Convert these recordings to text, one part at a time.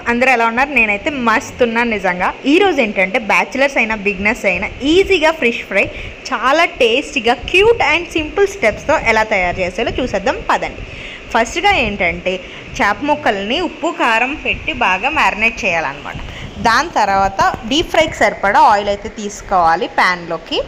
అందరూ ఎలా ఉన్నారు నేనైతే మస్తు ఉన్నాను నిజంగా ఈరోజు ఏంటంటే బ్యాచిలర్స్ అయినా బిగినర్స్ అయినా ఈజీగా ఫిష్ ఫ్రై చాలా టేస్టీగా క్యూట్ అండ్ సింపుల్ స్టెప్స్తో ఎలా తయారు చేసేలో చూసేద్దాం పదండి ఫస్ట్గా ఏంటంటే చేప ముక్కల్ని ఉప్పు కారం పెట్టి బాగా మ్యారినేట్ చేయాలన్నమాట దాని తర్వాత డీప్ ఫ్రైకి సరిపడా ఆయిల్ అయితే తీసుకోవాలి ప్యాన్లోకి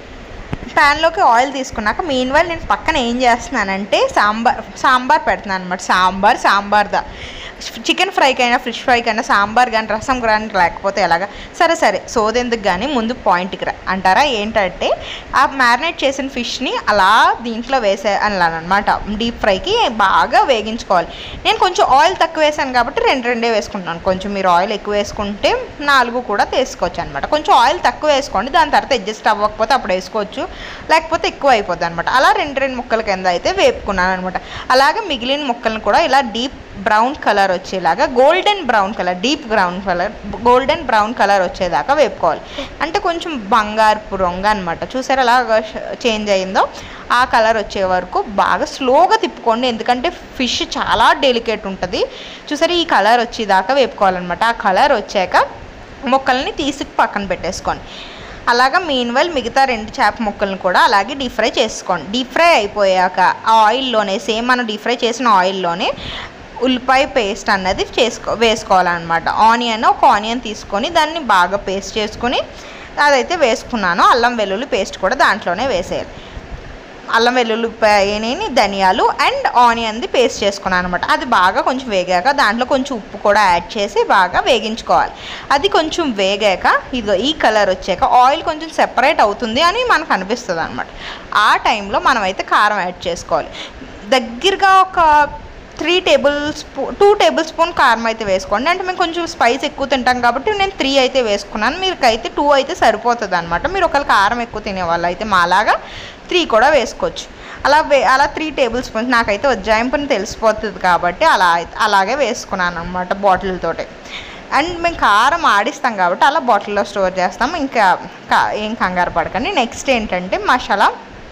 ప్యాన్లోకి ఆయిల్ తీసుకున్నాక మెయిన్ వైల్ నేను పక్కన ఏం చేస్తున్నానంటే సాంబార్ సాంబార్ పెడుతున్నాను అనమాట సాంబార్ సాంబార్ దా చికెన్ ఫ్రైకైనా ఫిష్ ఫ్రైకైనా సాంబార్ కానీ రసం కానీ లేకపోతే ఎలాగా సరే సరే సోదెందుకు కానీ ముందు పాయింట్కి రా అంటారా ఏంటంటే ఆ మ్యారినేట్ చేసిన ఫిష్ని అలా దీంట్లో వేసే అనమాట డీప్ ఫ్రైకి బాగా వేగించుకోవాలి నేను కొంచెం ఆయిల్ తక్కువ వేసాను కాబట్టి రెండు రెండే వేసుకుంటున్నాను కొంచెం మీరు ఆయిల్ ఎక్కువ వేసుకుంటే నాలుగు కూడా తీసుకోవచ్చు అనమాట కొంచెం ఆయిల్ తక్కువ వేసుకోండి దాని తర్వాత అడ్జస్ట్ అవ్వకపోతే అప్పుడు వేసుకోవచ్చు లేకపోతే ఎక్కువ అయిపోద్ది అనమాట అలా రెండు రెండు ముక్కల కింద అయితే వేపుకున్నాను అనమాట అలాగే మిగిలిన ముక్కలను కూడా ఇలా డీప్ బ్రౌన్ కలర్ వచ్చేలాగా golden brown colour deep brown colour golden brown colour వచ్చేదాకా వేపుకోవాలి అంటే కొంచెం బంగారుపు రంగు అనమాట చూసారా అలా చేంజ్ అయిందో ఆ కలర్ వచ్చే వరకు బాగా స్లోగా తిప్పుకోండి ఎందుకంటే ఫిష్ చాలా డెలికేట్ ఉంటుంది చూసారా ఈ కలర్ వచ్చేదాకా వేపుకోవాలన్నమాట ఆ కలర్ వచ్చాక ముక్కల్ని తీసి పక్కన పెట్టేసుకోండి అలాగా మీన్ వైల్ మిగతా రెండు చేప ముక్కలను కూడా అలాగే డీప్ ఫ్రై చేసుకోండి డీప్ ఫ్రై అయిపోయాక ఆ ఆయిల్లోనే సేమ్ మనం డీప్ ఫ్రై చేసిన ఆయిల్లోనే ఉల్లిపాయ పేస్ట్ అన్నది చేసుకో వేసుకోవాలన్నమాట ఆనియన్ ఒక ఆనియన్ తీసుకొని దాన్ని బాగా పేస్ట్ చేసుకొని అదైతే వేసుకున్నాను అల్లం వెల్లుల్లి పేస్ట్ కూడా దాంట్లోనే వేసేయాలి అల్లం వెల్లుల్లి వేయని ధనియాలు అండ్ ఆనియన్ది పేస్ట్ చేసుకున్నాను అనమాట అది బాగా కొంచెం వేగాక దాంట్లో కొంచెం ఉప్పు కూడా యాడ్ చేసి బాగా వేగించుకోవాలి అది కొంచెం వేగాక ఇదిగో ఈ కలర్ వచ్చాక ఆయిల్ కొంచెం సెపరేట్ అవుతుంది అని మనకు అనిపిస్తుంది అనమాట ఆ టైంలో మనమైతే కారం యాడ్ చేసుకోవాలి దగ్గరగా ఒక three tablespoon two tablespoon కారం అయితే వేసుకోండి అంటే మేము కొంచెం స్పైస్ ఎక్కువ తింటాం కాబట్టి నేను త్రీ అయితే వేసుకున్నాను మీరుకైతే టూ అయితే సరిపోతుంది అనమాట మీరు ఒకవేళ కారం ఎక్కువ తినే వాళ్ళు అయితే మాలాగా త్రీ కూడా వేసుకోవచ్చు అలా వే అలా త్రీ టేబుల్ స్పూన్స్ నాకైతే ఉజ్జాయింపుని తెలిసిపోతుంది కాబట్టి అలా అలాగే వేసుకున్నాను అనమాట బాటిల్తోటి అండ్ మేము కారం ఆడిస్తాం కాబట్టి అలా బాటిల్లో స్టోర్ చేస్తాం ఇంకా ఏం కంగారు పడకండి నెక్స్ట్ ఏంటంటే మసాలా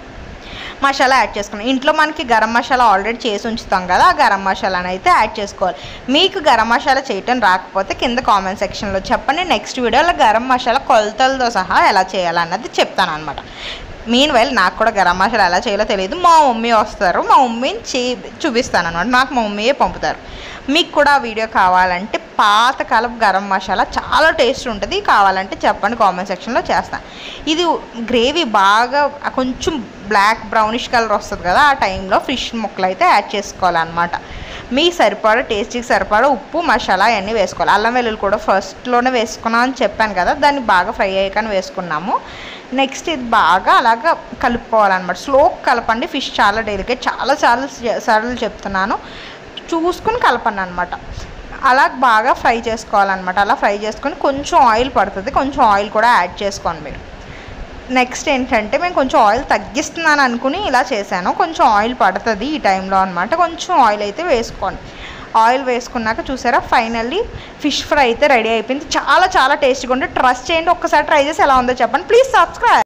మసాలా యాడ్ చేసుకున్నాం ఇంట్లో మనకి గరం మసాలా ఆల్రెడీ చేసి ఉంచుతాం కదా ఆ గరం మసాలాని అయితే యాడ్ చేసుకోవాలి మీకు గరం మసాలా చేయటం రాకపోతే కింద కామెంట్ సెక్షన్లో చెప్పండి నెక్స్ట్ వీడియోలో గరం మసాలా కొలతలతో సహా ఎలా చేయాలన్నది చెప్తాను అనమాట మీన్ వైల్ నాకు కూడా గరం మసాలా ఎలా చేయాలో తెలియదు మా మమ్మీ వస్తారు మా మమ్మీని చే చూపిస్తాను అనమాట నాకు మా మమ్మీయే పంపుతారు మీకు కూడా ఆ వీడియో కావాలంటే పాతకాలపు గరం మసాలా చాలా టేస్ట్ ఉంటుంది కావాలంటే చెప్పండి కామెంట్ సెక్షన్లో చేస్తాను ఇది గ్రేవీ బాగా కొంచెం బ్లాక్ బ్రౌనిష్ కలర్ వస్తుంది కదా ఆ టైంలో ఫిష్ ముక్కలు అయితే యాడ్ చేసుకోవాలన్నమాట మీ సరిపడా టేస్ట్కి సరిపడా ఉప్పు మసాలా అవన్నీ వేసుకోవాలి అల్లం వెల్లుల్లి కూడా ఫస్ట్లోనే వేసుకున్నాం అని చెప్పాను కదా దాన్ని బాగా ఫ్రై అయ్యాకని వేసుకున్నాము నెక్స్ట్ ఇది బాగా అలాగా కలుపుకోవాలన్నమాట స్లో కలపండి ఫిష్ చాలా డెలికేట్ చాలా చాలా సార్లు చెప్తున్నాను చూసుకుని కలపండి అనమాట అలా బాగా ఫ్రై చేసుకోవాలన్నమాట అలా ఫ్రై చేసుకొని కొంచెం ఆయిల్ పడుతుంది కొంచెం ఆయిల్ కూడా యాడ్ చేసుకోండి మీరు నెక్స్ట్ ఏంటంటే మేము కొంచెం ఆయిల్ తగ్గిస్తున్నాను అనుకుని ఇలా చేశాను కొంచెం ఆయిల్ పడుతుంది ఈ టైంలో అనమాట కొంచెం ఆయిల్ అయితే వేసుకోండి ఆయిల్ వేసుకున్నాక చూసారా ఫైనల్లీ ఫిష్ ఫ్రై అయితే రెడీ అయిపోయింది చాలా చాలా టేస్టీగా ఉంటే ట్రస్ట్ చేయండి ఒక్కసారి ట్రై చేసి ఎలా ఉందో చెప్పండి ప్లీజ్ సబ్స్క్రైబ్